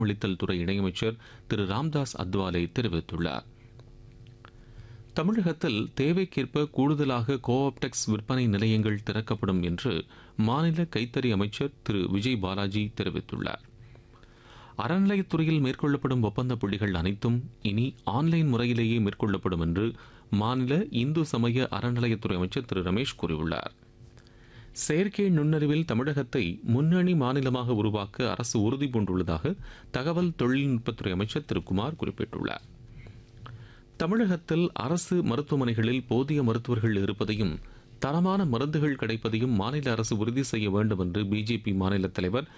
அளித்தல் துறை இணையமைச்சர் திரு ராம்தாஸ் அத்வாலே தெரிவித்துள்ளார் தமிழகத்தில் தேவைக்கேற்ப கூடுதலாக கோஆப்டெக்ஸ் விற்பனை நிலையங்கள் திறக்கப்படும் என்று மாநில கைத்தறி அமைச்சர் திரு விஜய் பாலாஜி தெரிவித்துள்ளார் அறநிலையத்துறையில் மேற்கொள்ளப்படும் ஒப்பந்த புள்ளிகள் அனைத்தும் இனி ஆன்லைன் முறையிலேயே மேற்கொள்ளப்படும் என்று மாநில இந்து சமய அறநிலையத்துறை அமைச்சர் திரு ரமேஷ் கூறியுள்ளார் செயற்கை நுண்ணறிவில் தமிழகத்தை முன்னணி மாநிலமாக உருவாக்க அரசு உறுதி பூண்டுள்ளதாக தகவல் தொழில்நுட்பத்துறை அமைச்சர் திரு குமார் குறிப்பிட்டுள்ளார் தமிழகத்தில் அரசு மருத்துவமனைகளில் போதிய மருத்துவர்கள் இருப்பதையும் தரமான மருந்துகள் கிடைப்பதையும் மாநில அரசு உறுதி செய்ய வேண்டும் என்று பிஜேபி மாநில தலைவர்